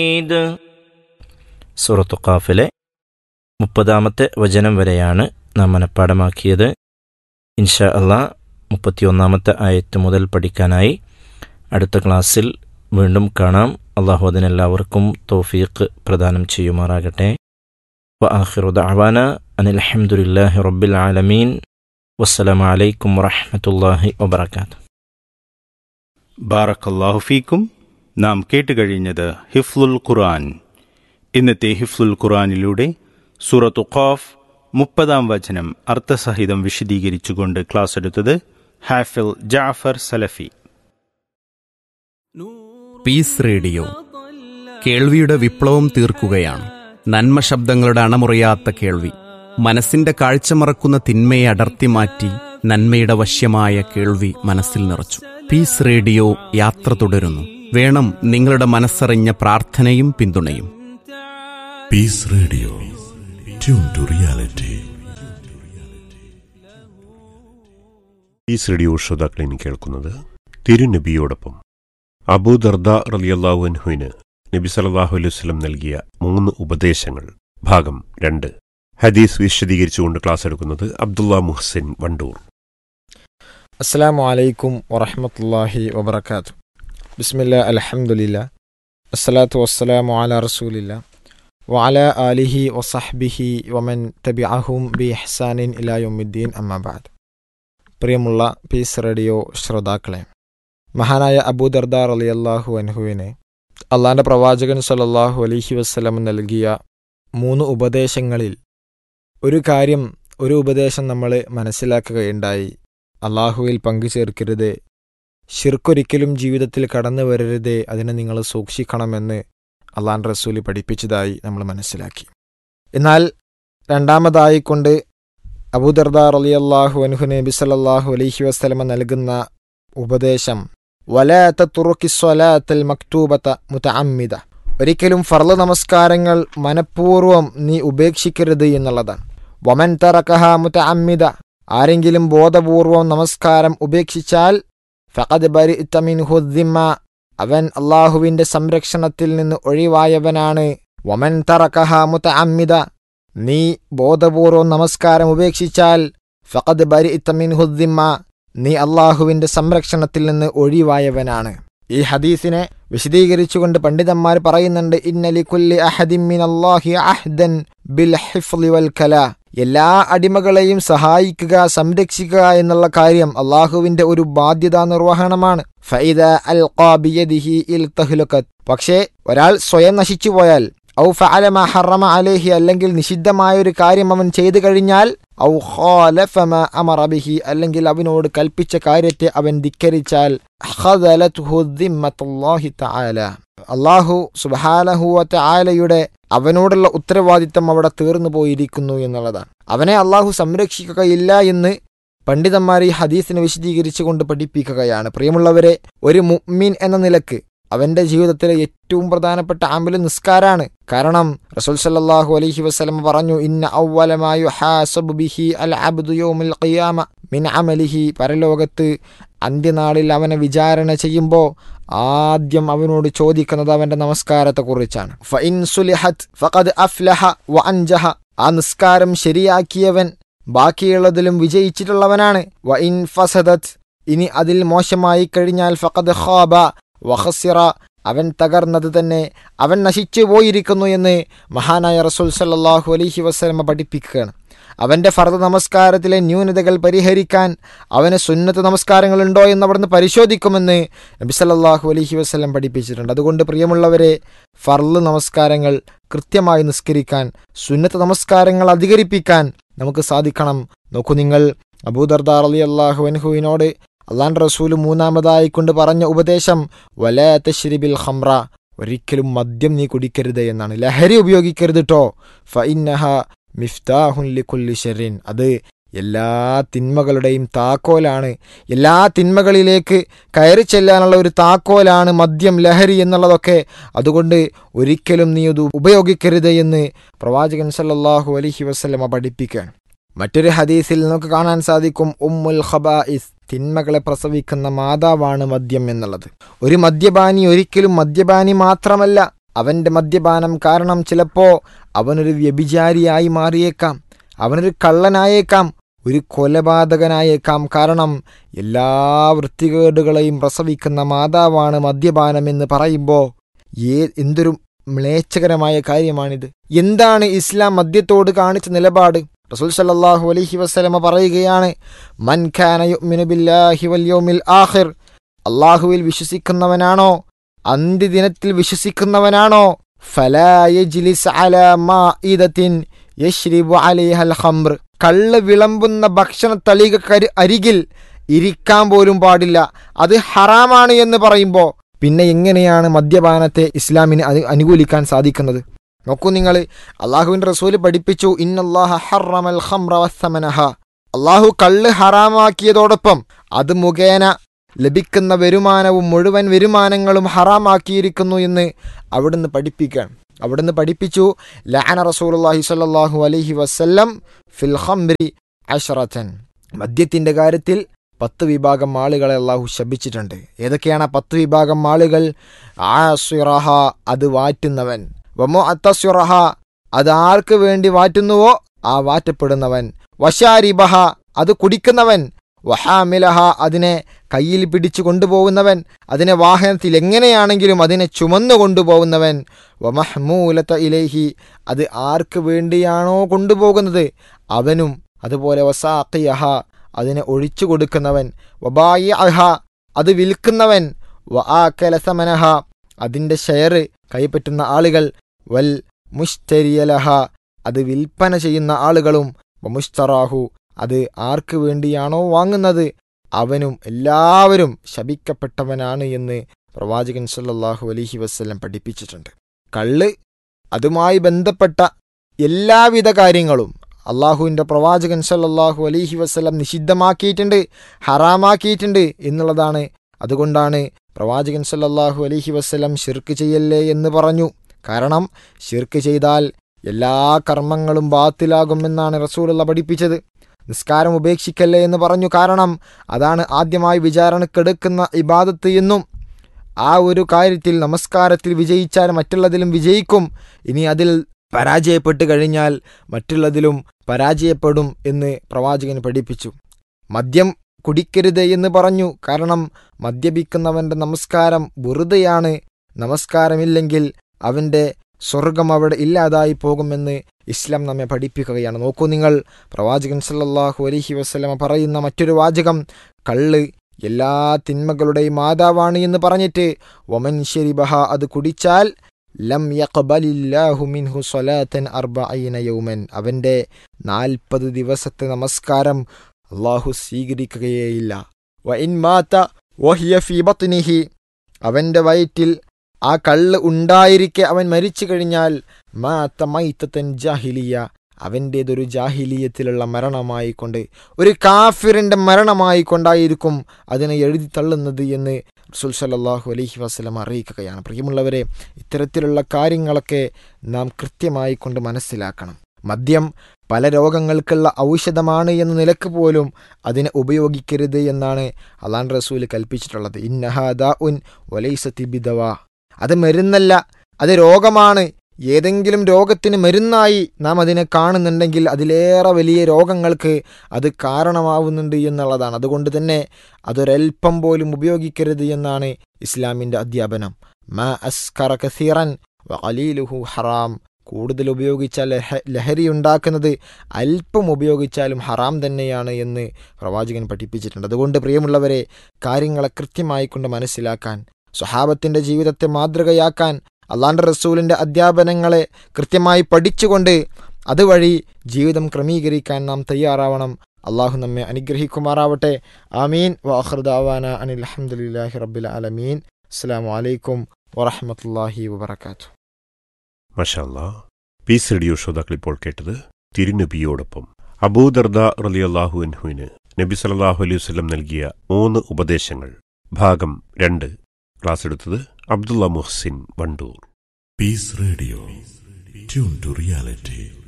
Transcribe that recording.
ഈദ് സൂറത്തു ഖാഫിലെ മുപ്പതാമത്തെ വചനം വരെയാണ് നാം മനഃപ്പാടമാക്കിയത് ഇൻഷാ അള്ളാ മുപ്പത്തിയൊന്നാമത്തെ ആയത്ത് മുതൽ പഠിക്കാനായി അടുത്ത ക്ലാസ്സിൽ വീണ്ടും കാണാം അള്ളാഹു അതിനെല്ലാവർക്കും തോഫീഖ് പ്രദാനം ചെയ്യുമാറാകട്ടെ വ ആഖിറു ദഅവാന അനിൽ അൽഹംദുലില്ലാഹി റബ്ബിൽ ആലമീൻ വസ്സലാമു അലൈക്കും വറഹ്മത്തുള്ളാഹി വബറകാതുഹു ബാറക്കല്ലാഹു ഫീക്കും നാം കേട്ടുകഴിഞ്ഞത് ഹിഫ്ലുൽ ഖുർആൻ ഇന്നത്തെ ഹിഫ്ലുൽ ഖുർആനിലൂടെ സൂറത്തു ഖാഫ് മുപ്പതാം വചനം അർത്ഥസഹിതം വിശദീകരിച്ചുകൊണ്ട് ക്ലാസ് എടുത്തത് ഹാഫിൽ ജാഫർ സലഫി പീസ് റേഡിയോ കേൾവിയുടെ വിപ്ലവം തീർക്കുകയാണ് നന്മ ശബ്ദങ്ങളുടെ അണമുറിയാത്ത കേൾവി മനസ്സിന്റെ കാഴ്ച മറക്കുന്ന തിന്മയെ അടർത്തി മാറ്റി നന്മയുടെ വശ്യമായ കേൾവി മനസ്സിൽ നിറച്ചു പീസ് റേഡിയോ യാത്ര തുടരുന്നു വേണം നിങ്ങളുടെ മനസ്സറിഞ്ഞ പ്രാർത്ഥനയും പിന്തുണയും peace radio tune to reality peace radio ശ്രോതാക്കളിന് കേൾക്കുന്നത് തിരുനബിയോടൊപ്പം അബൂദർദ റലിയല്ലാഹു അൻഹുവിന് നബി സല്ലല്ലാഹു അലൈഹി വസല്ലം നൽകിയ മൂന്ന് ഉപദേശങ്ങൾ ഭാഗം രണ്ട് ഹദീസ് വിശദീകരിച്ചുകൊണ്ട് ക്ലാസ് എടുക്കുന്നത് അബ്ദുള്ള മുഹ്സിൻ വണ്ടൂർ അസ്സാം വലൈക്കും വറഹമത്തല്ലാഹി വബർക്കാത്തു ബിസ്മില്ല അലഹമുല്ല അസ്സലാത്തു വസ്സലാമു അല റസൂലില്ല വഅല ആലിഹി വസഹ്ബിഹി വമൻ തബിഅഹും ബി ഇഹ്സാനിൻ ഇലായുദ്ദീൻ അമ്മാബാദ് പ്രിയമുള്ള പീസ് റേഡിയോ ശ്രോതാക്കളെ മഹാനായ അബൂദർദാർ അലി അള്ളാഹു അൻഹുവിന് അള്ളാൻ്റെ പ്രവാചകൻ സല്ലല്ലാഹു അലൈഹി വസ്ലം നൽകിയ മൂന്ന് ഉപദേശങ്ങളിൽ ഒരു കാര്യം ഒരു ഉപദേശം നമ്മൾ മനസ്സിലാക്കുകയുണ്ടായി അള്ളാഹുവിൽ പങ്കുചേർക്കരുത് ഷിർക്കൊരിക്കലും ജീവിതത്തിൽ കടന്നു വരരുത് അതിനെ നിങ്ങൾ സൂക്ഷിക്കണമെന്ന് അള്ളാൻ റസൂലി പഠിപ്പിച്ചതായി നമ്മൾ മനസ്സിലാക്കി എന്നാൽ രണ്ടാമതായിക്കൊണ്ട് അബൂദർദാർ അലി അള്ളാഹു അനുഹു നബി സല്ലാഹു അലൈഹി വസ്ലമ നൽകുന്ന ഉപദേശം വലാത്ത തുറുക്കി സ്വലാത്തൽ മക്തൂബത്ത മുതഅമ്മിദ ഒരിക്കലും ഫർള് നമസ്കാരങ്ങൾ മനഃപൂർവ്വം നീ ഉപേക്ഷിക്കരുത് എന്നുള്ളതാണ് വമൻ തറക്കഹ മുതഅമ്മിദ ആരെങ്കിലും ബോധപൂർവം നമസ്കാരം ഉപേക്ഷിച്ചാൽ ഫഖദ് ബരി ഹുദ്ദിമ അവൻ അള്ളാഹുവിന്റെ സംരക്ഷണത്തിൽ നിന്ന് ഒഴിവായവനാണ് വമൻ തറക്കഹ മുതഅമ്മിദ നീ ബോധപൂർവം നമസ്കാരം ഉപേക്ഷിച്ചാൽ ഫഖദ് ബരി ഹുദ്ദിമ നീ അള്ളാഹുവിന്റെ സംരക്ഷണത്തിൽ നിന്ന് ഒഴിവായവനാണ് ഈ ഹദീസിനെ വിശദീകരിച്ചുകൊണ്ട് പണ്ഡിതന്മാർ പറയുന്നുണ്ട് ഇന്നലി കുല്ലി അഹദിൻ അല്ലാഹി അഹ്ദൻ ബിൽ ഹിഫ്ലി വൽ കല എല്ലാ അടിമകളെയും സഹായിക്കുക സംരക്ഷിക്കുക എന്നുള്ള കാര്യം അള്ളാഹുവിന്റെ ഒരു ബാധ്യതാ നിർവഹണമാണ് ഫൈദ അൽ ഖാബിയദിഹി ഇൽ തഹ്ലുക്കത്ത് പക്ഷേ ഒരാൾ സ്വയം നശിച്ചുപോയാൽ ഔ ഫഅലമ ഹറമ അലേഹി അല്ലെങ്കിൽ നിഷിദ്ധമായ ഒരു കാര്യം അവൻ ചെയ്തു കഴിഞ്ഞാൽ ഔ ഖാലഫമ അമറ ബിഹി അല്ലെങ്കിൽ അവനോട് കൽപ്പിച്ച കാര്യത്തെ അവൻ ധിക്കരിച്ചാൽ അള്ളാഹു സുബാനഹുവത്തെ ആലയുടെ അവനോടുള്ള ഉത്തരവാദിത്തം അവിടെ തീർന്നു പോയിരിക്കുന്നു എന്നുള്ളതാണ് അവനെ അള്ളാഹു സംരക്ഷിക്കുകയില്ല എന്ന് പണ്ഡിതന്മാർ ഈ ഹദീസിനെ വിശദീകരിച്ചുകൊണ്ട് പഠിപ്പിക്കുകയാണ് പ്രിയമുള്ളവരെ ഒരു മുഅ്മിൻ എന്ന നിലക്ക് അവന്റെ ജീവിതത്തിലെ ഏറ്റവും പ്രധാനപ്പെട്ട ആമ്പല് നിസ്കാരാണ് കാരണം റസൂൽ സല്ലല്ലാഹു അലൈഹി വസല്ലം പറഞ്ഞു ഇന്ന അവലമായു ഹാസബു ബിഹി അൽ അബ്ദു യൗമിൽ ഖിയാമ മിൻ അമലിഹി പരലോകത്ത് അന്ത്യനാളിൽ അവനെ വിചാരണ ചെയ്യുമ്പോൾ ആദ്യം അവനോട് ചോദിക്കുന്നത് അവന്റെ നമസ്കാരത്തെക്കുറിച്ചാണ് ഫഇൻ സുലിഹത് ഫഖദ് അഫ്ലഹ വ അൻജഹ ആ നിസ്കാരം ശരിയാക്കിയവൻ ബാക്കിയുള്ളതിലും വിജയിച്ചിട്ടുള്ളവനാണ് വ ഇൻ ഫസദത് ഇനി അതിൽ മോശമായി കഴിഞ്ഞാൽ ഫഖദ് ഖാബ വഹസിറ അവൻ തകർന്നത് തന്നെ അവൻ നശിച്ചു പോയിരിക്കുന്നു എന്ന് മഹാനായ റസൂൽ സല്ലാഹു അലൈഹി വസ്ലമ പഠിപ്പിക്കുകയാണ് അവൻ്റെ ഫർദ് നമസ്കാരത്തിലെ ന്യൂനതകൾ പരിഹരിക്കാൻ അവന് സുന്നത്ത് നമസ്കാരങ്ങളുണ്ടോ എന്ന് അവിടുന്ന് പരിശോധിക്കുമെന്ന് നബി സല്ലാഹു അലൈഹി വസ്ലം പഠിപ്പിച്ചിട്ടുണ്ട് അതുകൊണ്ട് പ്രിയമുള്ളവരെ ഫർള് നമസ്കാരങ്ങൾ കൃത്യമായി നിസ്കരിക്കാൻ സുന്നത്ത് നമസ്കാരങ്ങൾ അധികരിപ്പിക്കാൻ നമുക്ക് സാധിക്കണം നോക്കൂ നിങ്ങൾ അബൂദർദാർ അലി അള്ളാഹു അൻഹുവിനോട് അള്ളാൻ റസൂൽ മൂന്നാമതായി കൊണ്ട് പറഞ്ഞ ഉപദേശം വലാത്ത ഷിരിബിൽ ഹംറ ഒരിക്കലും മദ്യം നീ കുടിക്കരുത് എന്നാണ് ലഹരി ഉപയോഗിക്കരുത് കേട്ടോ ഫൈനഹ മിഫ്താഹുൻ ലിക്കുല്ലി ഷെറിൻ അത് എല്ലാ തിന്മകളുടെയും താക്കോലാണ് എല്ലാ തിന്മകളിലേക്ക് കയറി ചെല്ലാനുള്ള ഒരു താക്കോലാണ് മദ്യം ലഹരി എന്നുള്ളതൊക്കെ അതുകൊണ്ട് ഒരിക്കലും നീ അത് ഉപയോഗിക്കരുത് എന്ന് പ്രവാചകൻ സല്ലല്ലാഹു അലൈഹി വസല്ലമ പഠിപ്പിക്കുകയാണ് മറ്റൊരു ഹദീസിൽ നമുക്ക് കാണാൻ സാധിക്കും ഉമ്മുൽ ഖബായിസ് തിന്മകളെ പ്രസവിക്കുന്ന മാതാവാണ് മദ്യം എന്നുള്ളത് ഒരു മദ്യപാനി ഒരിക്കലും മദ്യപാനി മാത്രമല്ല അവൻ്റെ മദ്യപാനം കാരണം ചിലപ്പോ അവനൊരു വ്യഭിചാരിയായി മാറിയേക്കാം അവനൊരു കള്ളനായേക്കാം ഒരു കൊലപാതകനായേക്കാം കാരണം എല്ലാ വൃത്തികേടുകളെയും പ്രസവിക്കുന്ന മാതാവാണ് മദ്യപാനം എന്ന് പറയുമ്പോൾ ഏ എന്തൊരു മ്ലേച്ഛകരമായ കാര്യമാണിത് എന്താണ് ഇസ്ലാം മദ്യത്തോട് കാണിച്ച നിലപാട് റസൂൽ സല്ലല്ലാഹു അലൈഹി വസല്ലമ പറയുകയാണ് മൻ ഖാന യുഅ്മിനു ബില്ലാഹി വൽ യൗമിൽ ആഖിർ അള്ളാഹുവിൽ വിശ്വസിക്കുന്നവനാണോ അന്ത്യദിനത്തിൽ വിശ്വസിക്കുന്നവനാണോ ഫലാ യജ്ലിസ് അലാ മാഇദത്തിൻ യശ്രിബു അലൈഹൽ ഖംർ കള്ള് വിളമ്പുന്ന ഭക്ഷണ തളികക്കരി അരികിൽ ഇരിക്കാൻ പോലും പാടില്ല അത് ഹറാമാണ് എന്ന് പറയുമ്പോൾ പിന്നെ എങ്ങനെയാണ് മദ്യപാനത്തെ ഇസ്ലാമിന് അത് അനുകൂലിക്കാൻ സാധിക്കുന്നത് നോക്കൂ നിങ്ങൾ അള്ളാഹുവിൻ്റെ റസൂല് പഠിപ്പിച്ചു ഇന്നല്ലാഹ ഹറമൽ ഖംറ വസ്സമനഹ അള്ളാഹു കള്ള് ഹറാമാക്കിയതോടൊപ്പം അത് മുഖേന ലഭിക്കുന്ന വരുമാനവും മുഴുവൻ വരുമാനങ്ങളും ഹറാമാക്കിയിരിക്കുന്നു എന്ന് അവിടുന്ന് പഠിപ്പിക്കുകയാണ് അവിടുന്ന് പഠിപ്പിച്ചു ലഅന റസൂലുള്ളാഹി സ്വല്ലല്ലാഹു അലൈഹി വസല്ലം ഫിൽ ഖംറി അഷ്റത്തൻ മദ്യത്തിന്റെ കാര്യത്തിൽ പത്ത് വിഭാഗം ആളുകളെ അള്ളാഹു ശപിച്ചിട്ടുണ്ട് ഏതൊക്കെയാണ് ആ പത്ത് വിഭാഗം ആളുകൾ ആസിറഹ അത് വാറ്റുന്നവൻ വമോ അത്തസ്യുറഹ അത് ആർക്ക് വേണ്ടി വാറ്റുന്നുവോ ആ വാറ്റപ്പെടുന്നവൻ വശാരിബഹ അത് കുടിക്കുന്നവൻ വഹാമിലഹ അതിനെ കയ്യിൽ പിടിച്ചു കൊണ്ടുപോകുന്നവൻ അതിനെ വാഹനത്തിൽ എങ്ങനെയാണെങ്കിലും അതിനെ ചുമന്നു കൊണ്ടുപോകുന്നവൻ വമഹ്മൂലത്ത ഇലേഹി അത് ആർക്ക് വേണ്ടിയാണോ കൊണ്ടുപോകുന്നത് അവനും അതുപോലെ വസാഖിയഹ അതിനെ ഒഴിച്ചു കൊടുക്കുന്നവൻ വബായി അഹ അത് വിൽക്കുന്നവൻ വ ആ കലസമനഹ അതിൻ്റെ ഷെയർ കൈപ്പറ്റുന്ന ആളുകൾ വൽ മുഷ്തരിയലഹ അത് വിൽപ്പന ചെയ്യുന്ന ആളുകളും വമുസ്തറാഹു അത് ആർക്ക് വേണ്ടിയാണോ വാങ്ങുന്നത് അവനും എല്ലാവരും ശപിക്കപ്പെട്ടവനാണ് എന്ന് പ്രവാചകൻ സല്ലല്ലാഹു അലൈഹി വസ്ല്ലം പഠിപ്പിച്ചിട്ടുണ്ട് കള്ള് അതുമായി ബന്ധപ്പെട്ട എല്ലാവിധ കാര്യങ്ങളും അള്ളാഹുവിൻ്റെ പ്രവാചകൻ സല്ലല്ലാഹു അലൈഹി വസ്ലം നിഷിദ്ധമാക്കിയിട്ടുണ്ട് ഹറാമാക്കിയിട്ടുണ്ട് എന്നുള്ളതാണ് അതുകൊണ്ടാണ് പ്രവാചകൻ സല്ലല്ലാഹു അലൈഹി വസ്ലം ഷിർക്ക് ചെയ്യല്ലേ എന്ന് പറഞ്ഞു കാരണം ഷിർക്ക് ചെയ്താൽ എല്ലാ കർമ്മങ്ങളും ബാത്തിലാകുമെന്നാണ് റസൂലുള്ള പഠിപ്പിച്ചത് നിസ്കാരം ഉപേക്ഷിക്കല്ലേ എന്ന് പറഞ്ഞു കാരണം അതാണ് ആദ്യമായി വിചാരണക്കെടുക്കുന്ന ഇബാദത്ത് എന്നും ആ ഒരു കാര്യത്തിൽ നമസ്കാരത്തിൽ വിജയിച്ചാൽ മറ്റുള്ളതിലും വിജയിക്കും ഇനി അതിൽ പരാജയപ്പെട്ട് കഴിഞ്ഞാൽ മറ്റുള്ളതിലും പരാജയപ്പെടും എന്ന് പ്രവാചകൻ പഠിപ്പിച്ചു മദ്യം കുടിക്കരുത് എന്ന് പറഞ്ഞു കാരണം മദ്യപിക്കുന്നവന്റെ നമസ്കാരം വെറുതെയാണ് നമസ്കാരമില്ലെങ്കിൽ അവന്റെ സ്വർഗം അവിടെ ഇല്ലാതായി പോകുമെന്ന് ഇസ്ലാം നമ്മെ പഠിപ്പിക്കുകയാണ് നോക്കൂ നിങ്ങൾ പ്രവാചകൻ സല്ലല്ലാഹു അലൈഹി വസ്ലമ പറയുന്ന മറ്റൊരു വാചകം കള്ള് എല്ലാ തിന്മകളുടെയും മാതാവാണ് എന്ന് പറഞ്ഞിട്ട് ഒമൻ ശരിബഹ അത് കുടിച്ചാൽ ലം യഖ്ബലില്ലാഹു മിൻഹു സ്വലാത്തൻ അർബഈന യൗമൻ അവൻ്റെ നാൽപ്പത് ദിവസത്തെ നമസ്കാരം അള്ളാഹു സ്വീകരിക്കുകയേയില്ല വ ഇൻ മാത്ത വഹിയ ഫീ ബത്നിഹി അവൻ്റെ വയറ്റിൽ ആ കള്ള് ഉണ്ടായിരിക്കെ അവൻ മരിച്ചു കഴിഞ്ഞാൽ മാത്ത മൈത്തൻ ജാഹിലിയ അവൻ്റേതൊരു ജാഹിലീയത്തിലുള്ള മരണമായിക്കൊണ്ട് ഒരു കാഫിറിൻ്റെ മരണമായി കൊണ്ടായിരിക്കും അതിനെ എഴുതി തള്ളുന്നത് എന്ന് റസൂൽ സല്ലാഹു അലൈഹി വസ്ലം അറിയിക്കുകയാണ് പ്രിയമുള്ളവരെ ഇത്തരത്തിലുള്ള കാര്യങ്ങളൊക്കെ നാം കൃത്യമായി കൊണ്ട് മനസ്സിലാക്കണം മദ്യം പല രോഗങ്ങൾക്കുള്ള ഔഷധമാണ് എന്ന നിലക്ക് പോലും അതിനെ ഉപയോഗിക്കരുത് എന്നാണ് അലാൻ റസൂൽ കൽപ്പിച്ചിട്ടുള്ളത് ഇന്നഹാദ ഉൻ വലൈസത്തി ബിദവ അത് മരുന്നല്ല അത് രോഗമാണ് ഏതെങ്കിലും രോഗത്തിന് മരുന്നായി നാം അതിനെ കാണുന്നുണ്ടെങ്കിൽ അതിലേറെ വലിയ രോഗങ്ങൾക്ക് അത് കാരണമാവുന്നുണ്ട് എന്നുള്ളതാണ് അതുകൊണ്ട് തന്നെ അതൊരൽപ്പം പോലും ഉപയോഗിക്കരുത് എന്നാണ് ഇസ്ലാമിൻ്റെ അധ്യാപനം മ അസ്കറ കസീറൻ അലീലുഹു ഹറാം കൂടുതൽ ഉപയോഗിച്ചാൽ ലഹ ലഹരി ഉണ്ടാക്കുന്നത് അല്പം ഉപയോഗിച്ചാലും ഹറാം തന്നെയാണ് എന്ന് പ്രവാചകൻ പഠിപ്പിച്ചിട്ടുണ്ട് അതുകൊണ്ട് പ്രിയമുള്ളവരെ കാര്യങ്ങളെ കൃത്യമായി കൊണ്ട് മനസ്സിലാക്കാൻ സ്വഹാബത്തിൻ്റെ ജീവിതത്തെ മാതൃകയാക്കാൻ അള്ളാൻ്റെ റസൂലിൻ്റെ അധ്യാപനങ്ങളെ കൃത്യമായി പഠിച്ചുകൊണ്ട് അതുവഴി ജീവിതം ക്രമീകരിക്കാൻ നാം തയ്യാറാവണം അള്ളാഹു നമ്മെ അനുഗ്രഹിക്കുമാറാവട്ടെ ആമീൻ വാഹൃദാവാന അനിൽ അഹമ്മദില്ലാഹി റബ്ബിൽ ആലമീൻ അസ്സാം വലൈക്കും വറഹമത്തല്ലാഹി വബർക്കാത്തു മഷാല്ലാ പീസ് റേഡിയോ ശ്രോതാക്കൾ ഇപ്പോൾ കേട്ടത് തിരുനബിയോടൊപ്പം അബൂദർദ റലിയല്ലാഹു അൻഹുവിന് നബി സല്ലല്ലാഹു അലൈഹി വസല്ലം നൽകിയ മൂന്ന് ഉപദേശങ്ങൾ ഭാഗം രണ്ട് ക്ലാസ് എടുത്തത് Abdulla Muhsin Wandoor Peace Radio. Tune to reality.